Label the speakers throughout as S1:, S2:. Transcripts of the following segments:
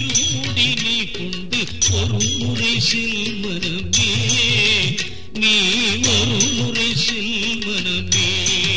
S1: இருமுடி நீ கொண்டு ஒரு முறை செல்மனமே நீ ஒரு முறை செல்மனமே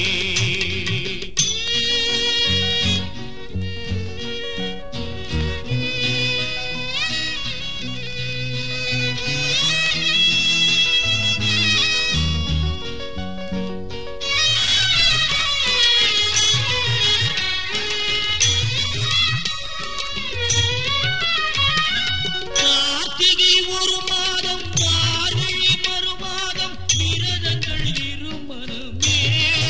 S1: கார்த்திகை ஒரு மாதம் மார்கழி மறு மாதம் விரதங்கள் இருமனமே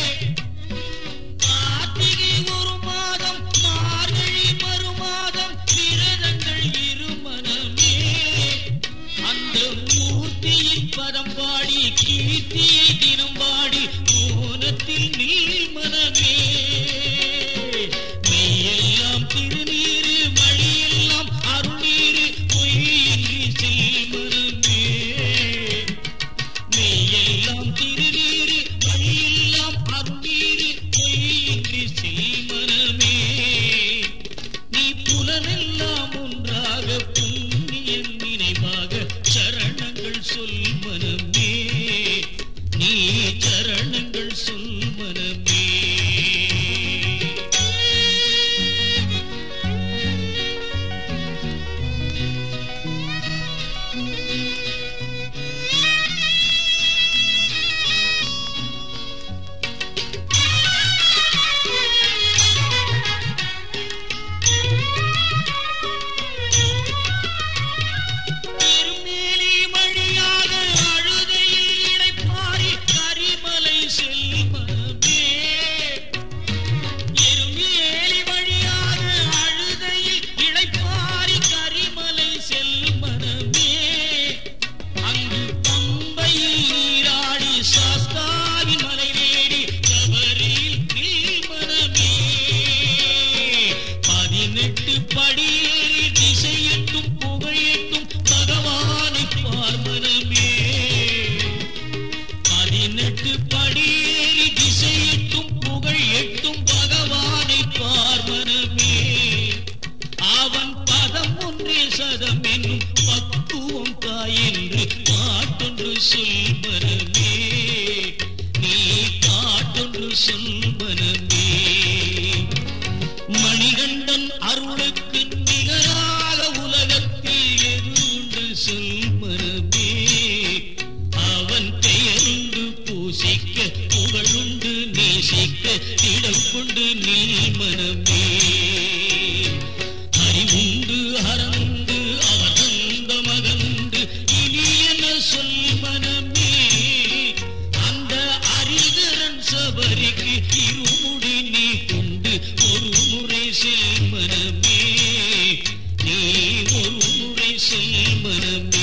S1: கார்த்திகை ஒரு மாதம் மார்கழி மறு மாதம் விரதங்கள் இருமனமே அந்த மூர்த்தியின் பதம் பாடி கீர்த்தியை தினம் பாடி மோனத்தில் நீல் மனமே மெய்யெல்லாம் திருநீரு வழியெல்லாம் அருளீரு பொய்யின்றி செல்மனமே மெய்யெல்லாம் திருநீரு வழியெல்லாம் அருளீரு பொய்யின்றி செல்மனமே நீ புலனெல்லாம் ஒன்றாக புண்ணியன் நினைவாக சரணங்கள் சொல் மனமே நீ சரணங்கள் சொல் மனமே திருமேலி வழியாக அழுதையில் இளைப்பாரி கரிமலை செல்மனமே எருமேலி வழியாக அழுதையில் இளைப்பாரி கரிமலை செல்மனமே அங்கு பம்பையில் நீராடி சாஸ்தாவின் மலை தேடி கபரில் நீல்மனமே பதினெட்டு படியேறி திசையெட்டும் புகையெட்டும் பகவானை பார்மனமே பதினெட்டு படியேறி திசையெட்டும் புகழ் எட்டும் பகவானை பார்மனமே அவன் பதம் ஒன்றே சதம் என்னும் பக்குவம் தாயென்று பாட்டொன்று சொல்மனமே நீ பாட்டொன்று சொல்மனமே மணிகண்டன் அருளுக்கு நிகராக உலகத்தில் எது உண்டு சொல்மனமே அவன் பெயருண்டு பூசிக்க புகழுண்டு நேசிக்க இடம் கொண்டு நீ மனமே அறிவுண்டு அறந்து அவகந்த மகந்து இனியன சொல் மனமே அந்த அரிகரன் சபரிக்கு இருமுடி நீ கொண்டு ஒரு முறை செல் மனமே நீ ஒரு முறை செல் மனமே